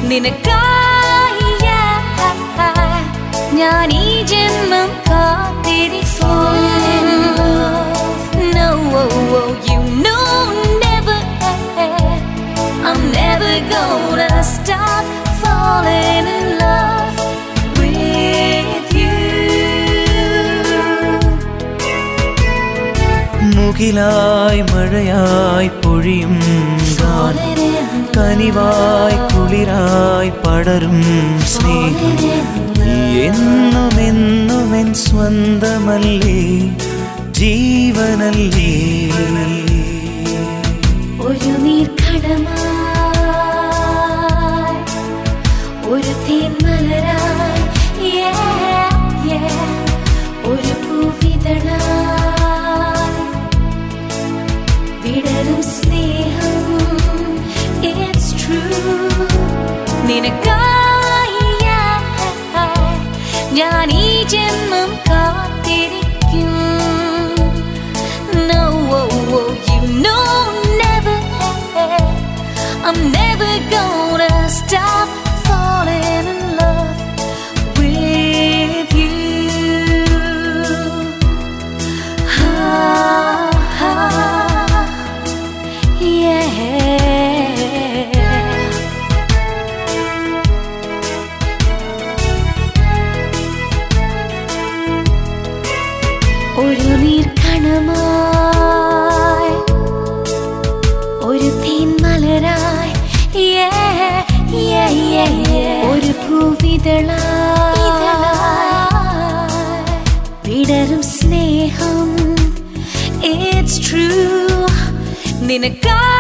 നിനക്കായി ഞാൻ ഈ ജന്മം കാത്തിരിക്കും No, oh, oh, you know never I'm never gonna stop falling in love with you മുകിലായി മഴയായി പൊഴിയും ഗാനം കനിവായി കുളിരായി പടരും സ്നേഹം നീ എന്നും എന്നും എൻ സ്വന്തമല്ലേ ജീവനല്ലേ ഒരു നീർക്കടമായി ഒരു തേന്മലരായി yeah, yeah, ഒരു പൂവിതളായി വിടരും സ്നേഹം it's true നിനക്കായി ഞാൻ ഈ ജന്മം കാത്തിരിക്കും No, oh, oh, you know never I'm never gonna stop falling in love with you ah, ah, yeah ഒരു നീർക്കണമായി ഒരു തേന്മലരായി yeah, yeah, yeah, yeah. ഒരു പൂവിതളായി വിടരും സ്നേഹം ഇറ്റ്സ് ട്രൂ നിനക്കായി